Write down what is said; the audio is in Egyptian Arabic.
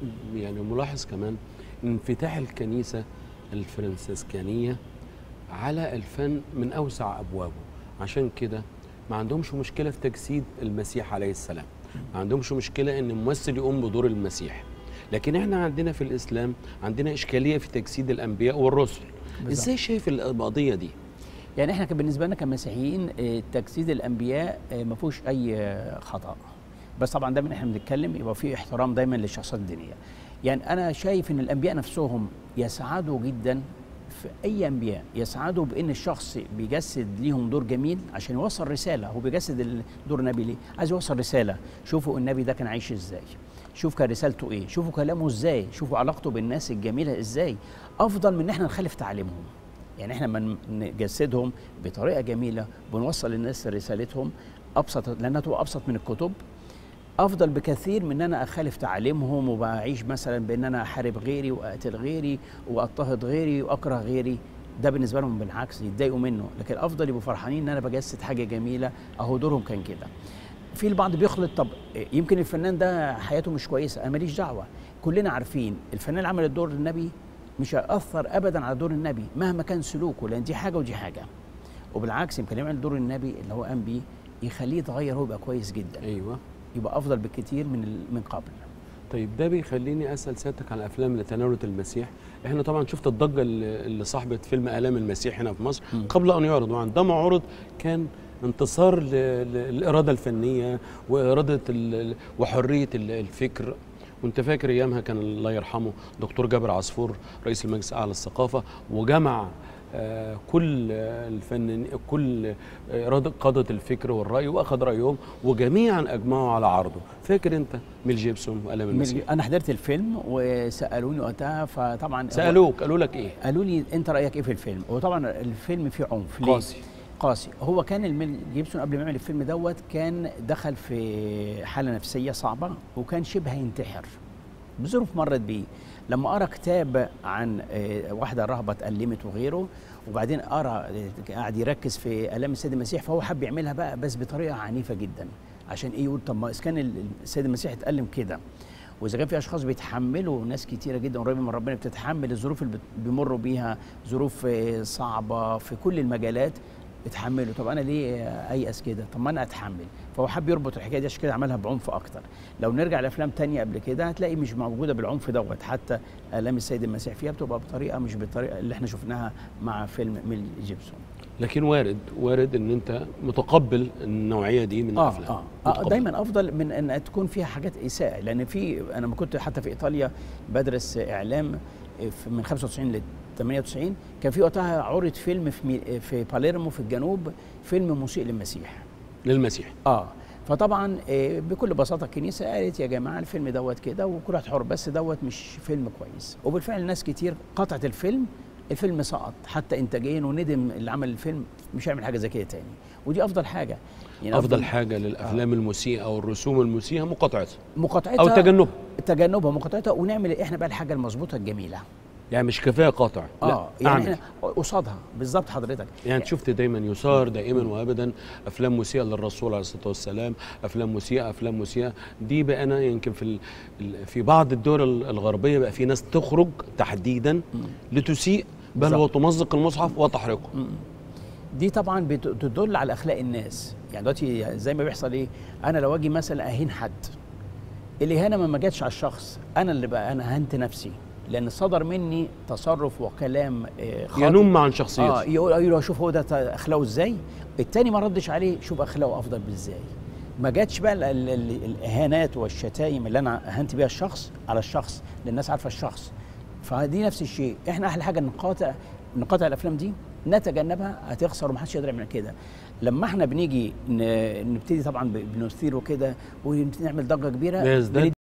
يعني ملاحظ كمان انفتاح الكنيسة الفرنسيسكانية على الفن من أوسع أبوابه عشان كده ما عندهمش مشكلة في تجسيد المسيح عليه السلام ما عندهمش مشكلة أن ممثل يقوم بدور المسيح لكن احنا عندنا في الإسلام عندنا إشكالية في تجسيد الأنبياء والرسل بالظبط. إزاي شايف القضية دي؟ يعني احنا كان بالنسبه لنا كمسيحيين آه، تجسيد الانبياء آه، ما فيهوش اي آه، خطا بس طبعا دايما احنا بنتكلم يبقى في احترام دايما للشخصيات الدينيه يعني انا شايف ان الانبياء نفسهم يسعدوا جدا في اي انبياء يسعدوا بان الشخص بيجسد ليهم دور جميل عشان يوصل رساله هو بيجسد ال- دور النبي ليه عايز يوصل رساله شوفوا النبي ده كان عايش ازاي شوف كان رسالته ايه شوفوا كلامه ازاي شوفوا علاقته بالناس الجميله ازاي افضل من ان احنا نخالف تعاليمهم يعني احنا لما نجسدهم بطريقه جميله بنوصل للناس رسالتهم ابسط لانها تبقى ابسط من الكتب افضل بكثير من ان انا اخالف تعاليمهم وبعيش مثلا بان انا احارب غيري واقتل غيري واضطهد غيري واكره غيري ده بالنسبه لهم بالعكس يتضايقوا منه لكن الافضل يبقوا فرحانين ان انا بجسد حاجه جميله اهو دورهم كان كده في البعض بيخلط طب يمكن الفنان ده حياته مش كويسه انا ماليش دعوه كلنا عارفين الفنان اللي عمل الدور النبي مش هيأثر ابدا على دور النبي مهما كان سلوكه لان دي حاجه ودي حاجه وبالعكس يمكن يعمل دور النبي اللي هو قام بيه يخليه يتغير هو يبقى كويس جدا أيوه يبقى افضل بكتير من ال- من قبل طيب ده بيخليني اسال سيادتك على الافلام اللي تناولت المسيح احنا طبعا شفت الضجه اللي اللي صاحبت فيلم الام المسيح هنا في مصر مم. قبل ان يعرض وعندما عرض كان انتصار ل- ل- للاراده الفنيه واراده ال- وحريه ال- الفكر وانت فاكر ايامها كان الله يرحمه دكتور جابر عصفور رئيس المجلس الاعلى للثقافه وجمع آه، كل آه، الفنانين كل آه، إرادة قادة الفكر والرأي وأخذ رأيهم وجميعا أجمعوا على عرضه فاكر أنت ميل جيبسون وألم المسيح انا حضرت الفيلم وسالوني وقتها فطبعا سألوك قالوا لك إيه قالوا لي انت رايك ايه في الفيلم هو طبعا الفيلم فيه عنف ليه؟ قاسي قاسي هو كان الميل جيبسون قبل ما يعمل الفيلم دوت كان دخل في حاله نفسيه صعبه وكان شبه ينتحر بظروف مرت بيه لما قرا كتاب عن آه، واحده رهبه اتألمت وغيره وبعدين قرا آه، قعد يركز في الام السيد المسيح فهو حب يعملها بقى بس بطريقه عنيفه جدا عشان ايه يقول طب ما اذا كان ال- السيد المسيح اتألم كده واذا كان في اشخاص بيتحملوا ناس كتيره جدا قريبه من ربنا بتتحمل الظروف اللي بت- بيمروا بيها ظروف آه، صعبه في كل المجالات اتحملوا طب انا ليه آه، ايأس كده طب ما انا اتحمل فهو حب يربط الحكايه دي عشان كده عملها بعنف اكتر لو نرجع لافلام تانية قبل كده هتلاقي مش موجوده بالعنف دوت حتى الام السيد المسيح فيها بتبقى بطريقه مش بالطريقه اللي احنا شفناها مع فيلم ميل جيبسون لكن وارد وارد ان انت متقبل النوعيه دي من اه الافلام اه, آه متقبل. دايما افضل من ان تكون فيها حاجات اساءه لان في انا لما كنت حتى في ايطاليا بدرس اعلام في- من 95 ل 98 كان في وقتها عرض فيلم في مي- في باليرمو في الجنوب فيلم مسيء للمسيح للمسيح اه فطبعا آه، بكل بساطه الكنيسه قالت يا جماعه الفيلم دوت كده وكل واحد حر بس دوت مش فيلم كويس وبالفعل ناس كتير قطعت الفيلم الفيلم سقط حتى انتاجيا وندم اللي عمل الفيلم مش هيعمل حاجه زي كده تاني ودي افضل حاجه يعني افضل حاجه للافلام المسيئه او الرسوم المسيئه مقاطعتها مقاطعتها او تجنبها تجنبها مقاطعتها ونعمل احنا بقى الحاجه المظبوطه الجميله يعني مش كفايه قاطع اه لا يعني أعمل. احنا قصادها بالظبط حضرتك يعني شفت دايما يثار دائما وابدا افلام مسيئه للرسول عليه الصلاه والسلام افلام مسيئه افلام مسيئه دي بقى انا يمكن في ال- ال- في بعض الدول الغربيه بقى في ناس تخرج تحديدا لتسيء بل بالظبط. وتمزق المصحف وتحرقه دي طبعا بت- بتدل على اخلاق الناس يعني دلوقتي زي ما بيحصل ايه انا لو اجي مثلا اهين حد الاهانه ما ما جاتش على الشخص انا اللي بقى انا هنت نفسي لان صدر مني تصرف وكلام آه، خاطئ ينم عن شخصيته اه يقول ايوه شوف هو ده ت- اخلاقه ازاي التاني ما ردش عليه شوف اخلاقه افضل ازاي ما جاتش بقى ال- ال- ال- الاهانات والشتايم اللي انا اهنت بيها الشخص على الشخص لان الناس عارفه الشخص فدي نفس الشيء احنا احلى حاجه نقاطع نقاطع الافلام دي نتجنبها هتخسر ومحدش يقدر يعمل كده لما احنا بنيجي ن- نبتدي طبعا ب- بنثير وكده ونعمل ضجه كبيره بيزداد بندي